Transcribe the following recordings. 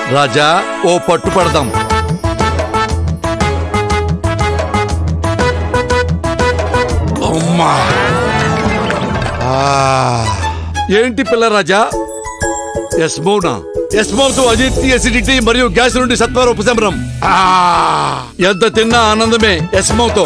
రాజా ఓ పట్టు పడదాం అమ్మా ఆ, ఏంటి పిల్ల రాజా ఎస్మౌనా ఎస్మౌతో అజితి ఎసిడిటీ మరియు గ్యాస్ నుండి సత్వర ఉపశమనం ఆ, ఎంత తిన్నా ఆనందమే ఎస్మౌతో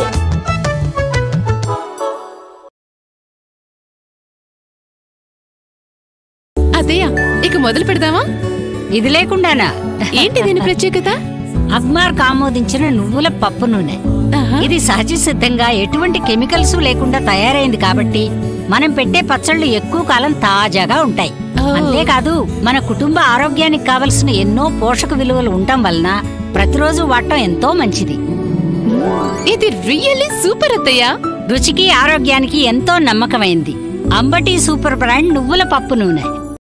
అత్తయ్య ఇక మొదలు పెడదామా ఇది లేకుండానా ఏంటి దీని ప్రత్యేకత అగ్మార్క్ ఆమోదించిన నువ్వుల పప్పు నూనె ఆహా. ఇది సహజ సిద్ధంగా ఎటువంటి కెమికల్స్ లేకుండా తయారైంది కాబట్టి మనం పెట్టే పచ్చళ్ళు ఎక్కువ కాలం తాజాగా ఉంటాయి ఓ. అంతేకాదు మన కుటుంబ ఆరోగ్యానికి కావలసిన ఎన్నో పోషక విలువలు ఉండటం వలన ప్రతిరోజు వాడటం ఎంతో మంచిది ఇది రియల్లీ సూపర్ అత్తయ్య రుచికి ఆరోగ్యానికి ఎంతో నమ్మకమైంది అంబటి సూపర్ బ్రాండ్ నువ్వుల పప్పు నూనె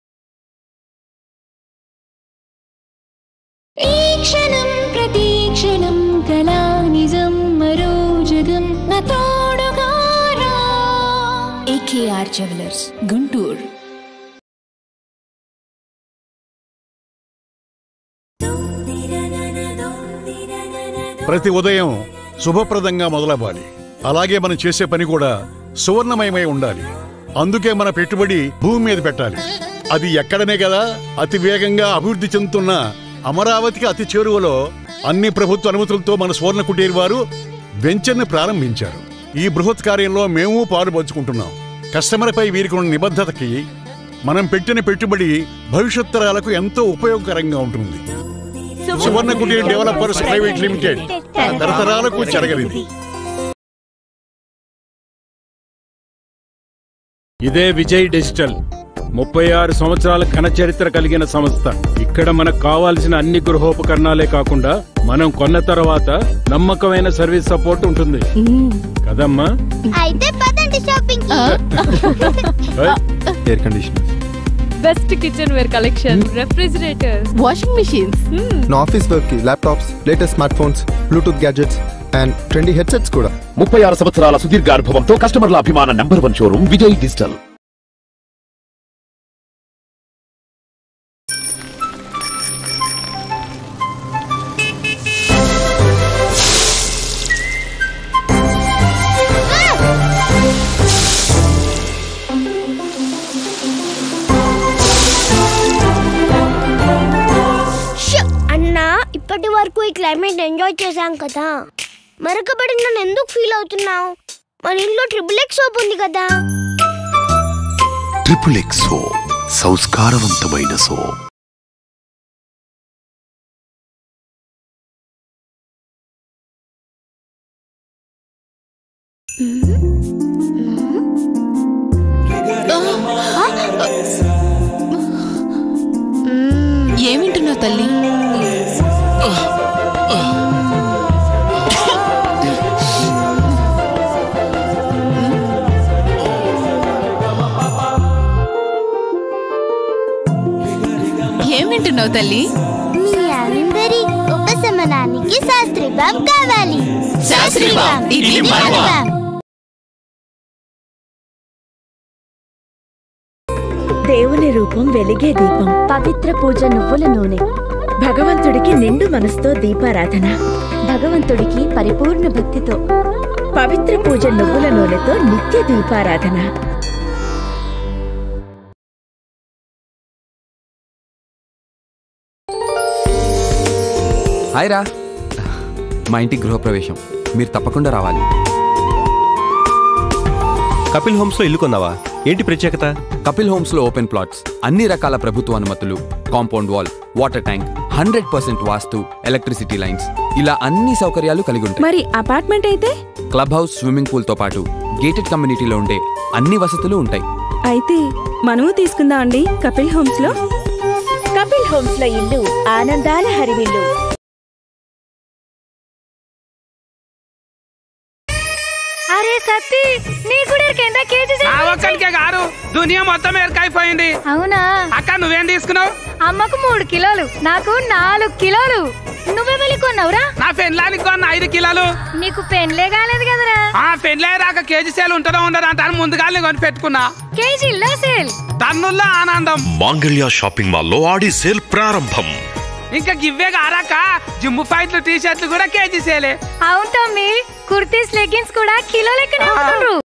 ఈ క్షణం ప్రతీక్షణం కళా నిజం మరో జగం నా తోడుగా రా. ఏకేఆర్ జ్యువెలర్స్ గుంటూరు ప్రతి ఉదయం శుభప్రదంగా మొదలవ్వాలి అలాగే మనం చేసే పని కూడా సువర్ణమయమై ఉండాలి అందుకే మన పెట్టుబడి భూమి మీద పెట్టాలి అది ఎక్కడనే కదా అతి వేగంగా అభివృద్ధి చెందుతున్న అమరావతికి అతి చేరువలో అన్ని ప్రభుత్వ అనుమతులతో మన సువర్ణ కుటీర్ వారు వెంచర్ని ప్రారంభించారు ఈ బృహత్ కార్యంలో మేము పాలు పంచుకుంటున్నాం కస్టమర్పై వీరికి ఉన్న నిబద్ధతకి మనం పెట్టిన పెట్టుబడి భవిష్యత్ తరాలకు ఎంతో ఉపయోగకరంగా ఉంటుంది Suvarna Kuteer developers private limited తరతరాలకు చెరగనిది ఇదే విజయ్ డిజిటల్ ముప్పై ఆరు సంవత్సరాల ఘన చరిత్ర కలిగిన సంస్థ ఇక్కడ మనకు కావాల్సిన అన్ని గృహోపకరణాలే కాకుండా మనం కొన్న తర్వాత నమ్మకమైన సర్వీస్ సపోర్ట్ ఉంటుంది కదమ్మా అయితే పదండి షాపింగ్ ఏయ్, air conditioner best kitchenware collection refrigerator washing machines నా ఆఫీస్ వర్క్ కి laptops latest smart phones Bluetooth gadgets and trendy headsets కూడా ముప్పై ఆరు సంవత్సరాల సుదీర్ఘ అనుభవంతో కస్టమర్ల అభిమాన number one showroom Vijay Digital అన్నా ఇప్పటి వరకు ఈ క్లైమేట్ ఎంజాయ్ చేశాం కదా మరొకబడి నన్ను ఎందుకు ఫీల్ అవుతున్నావు మన ఇంట్లో ట్రిపుల్ ఎక్స్ సోప్ ఉంది కదా ట్రిపుల్ ఎక్సో సంస్కారవంతమైన సో ఏమింటున్నావు తల్లి ఏం వింటున్నావు తల్లి మీ అందరి ఉపశమనానికి శాస్త్రి బాబ్ కావాలి శాస్త్రి బాబ్, ఇది మన మన బాబ్. దేవుని రూపం వెలిగే దీపం పవిత్ర పూజ నువ్వుల నూనె భగవంతుడికి నిండు మనసుతో దీపారాధన భగవంతుడికి పరిపూర్ణ భక్తితో పవిత్ర పూజ నువ్వుల నూనెతో నిత్య దీపారాధన హాయ్ రా మా ఇంటి గృహప్రవేశం మీరు తప్పకుండా రావాలి కపిల్ హోమ్స్ లో ఇల్లు కొన్నావా ఏంటి ప్రత్యేకత కపిల్ హోమ్స్ లో ఓపెన్ ప్లాట్స్ అన్ని రకాల ప్రభుత్వ అనుమతులు compound wall water tank hundred percent vastu electricity lines ఇలా అన్ని సౌకర్యాలు కలిగి ఉంటాయి మరి అపార్ట్మెంట్ అయితే క్లబ్ హౌస్ స్విమ్మింగ్ పూల్ తో పాటు గేటెడ్ కమ్యూనిటీలో ఉండే అన్ని వసతులు ఉంటాయి అయితే మనము తీసుకుందాం అండి కపిల్ హోమ్స్ లో కపిల్ హోమ్స్ లో ఇల్లు ఆనందాల హరివిల్లు అరే సత్తి నీ కూడా కింద కేజీ ఆ ఒక్కడికే కాదు దునియా మొత్తం ఎరకైపోయింది అవునా అక్క నువ్వేం తీసుకున్నావు అమ్మకు మూడు కిలోలు నాకు నాలుగు కిలోలు నువ్వే వెళ్ళి కొన్నావురా నా పెన్లానికి కొన్న ఐదు కిలోలు నీకు పెన్లే కాలేదు కదరా ఆ పెన్లే రాక కేజీ సేలు ఉంటుందో ఉండదు అంటాను ముందుగానే కొని పెట్టుకున్నా కేజీల్లో సేల్ తన్నుల్లో ఆనందం మాంగళ్య షాపింగ్ మాల్లో ఆడి సేల్ ప్రారంభం ఇంకా గివ్వే కారాక జిమ్ ఫైట్లు టీ షర్ట్లు కూడా కేజీ సేలే అవును తమ్మి కుర్తీస్ లెగిన్స్ కూడా కిలో లెక్కనే అమ్ముతుండ్రు